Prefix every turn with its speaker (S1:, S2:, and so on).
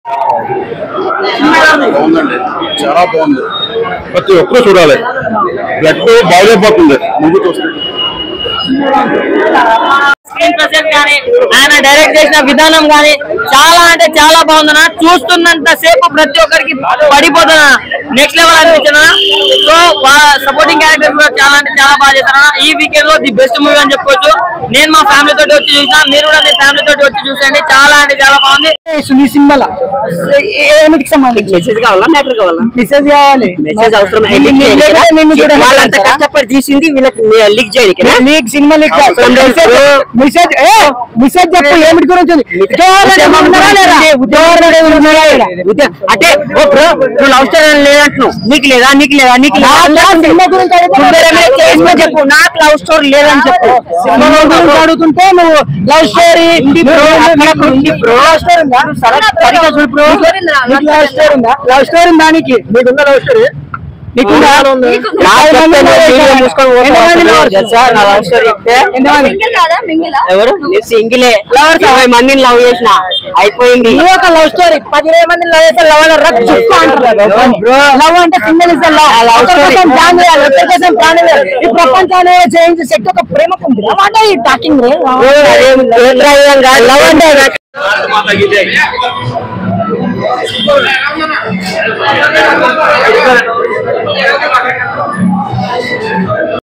S1: బాగుందండి చాలా బాగుంది ప్రతి ఒక్కరు చూడాలి బ్లడ్ బాగైపోతుంది ముందు చూస్తే
S2: స్క్రీన్ ప్రెసెంట్ కానీ ఆయన డైరెక్ట్ చేసిన విధానం కానీ చాలా అంటే చాలా బాగుందన్న చూస్తున్నంత సేపు ప్రతి ఒక్కరికి పడిపోతున్నా నెక్స్ట్ లెవెల్ అనిపించిన సో సపోర్టింగ్ క్యారెక్టర్స్ కూడా చాలా అంటే చాలా బాగా చేశారు ఈ వీకెండ్ లో ది బెస్ట్ మూవీ అని చెప్పుకోవచ్చు నేను మా ఫ్యామిలీ తోటి వచ్చి చూసా మీరు కూడా మీ ఫ్యామిలీ తోటి వచ్చి చూసండి చాలా అంటే చాలా బాగుంది
S3: ఈ సినిమాలో ఏమిటికి సంబంధించి
S2: మెసేజ్ కావాలా మ్యాటర్ కావాలా
S3: మెసేజ్ కావాలి
S2: మెసేజ్ అవసరం
S3: నిన్ను- నిన్ను కూడా నిన్ను కూడా
S2: వాళ్ళంత
S3: చేస్తారా?
S2: కష్టపడి తీసింది వీళ్ళకి లీక్ చేయడానికి
S3: లీగ్ సినిమా లీగ్ మెసేజ్ ఏ మెసేజ్ చెప్పు ఏమిటి గురించి ఉంది? ఉద్యోగాలు ఏమైనా ఉన్నారా లేదా? ఉద్యోగాలు ఏమైనా ఉన్నారా లేదా?
S2: అంటే ఓ బ్రో నువ్వు లవ్ స్టోరీ లేదంటున్నావు నీకు లేదా నీకు లేదా నీకు లేదా
S3: నా సినిమా గురించి అడిగితే
S2: నువ్వు వేరే మీద చేసుకొని చెప్పు నాకు లవ్ స్టోరీ లేదని చెప్పు
S3: సినిమా గురించి అడుగుతుంటే నువ్వు లవ్ స్టోరీ లవ్ స్టోరీ ఉందా లవ్ స్టోరీ ఉందా లవ్ స్టోరీ ఉందా నీకు నీకుందా లవ్ స్టోరీ నీకుందా
S2: నాకు చెప్తే నువ్వు వీడియో మూసుకొని పోతావు. తెలుసా నా లవ్ స్టోరీ చెప్తే ఎవరు నేను సింగిలే ఇరవై మందిని లవ్ చేసిన అయిపోయింది
S3: నువ్వు ఒక లవ్ స్టోరీ పది ఇరవై మంది లవ్ చేస్తే లవ్ అని రక్ చుట్టూ అంటారు లవ్ అంటే single is love
S2: love story.
S3: కోసం జాన్ చేయాలి ఒకరి కోసం ప్రాణం వేయాలి. ఈ ప్రపంచాన్ని జయించే శక్తి ఒక ప్రేమకు ఉంది లవ్ అంటే ఈ టాకింగ్
S2: లవ్ అంటే
S1: మాత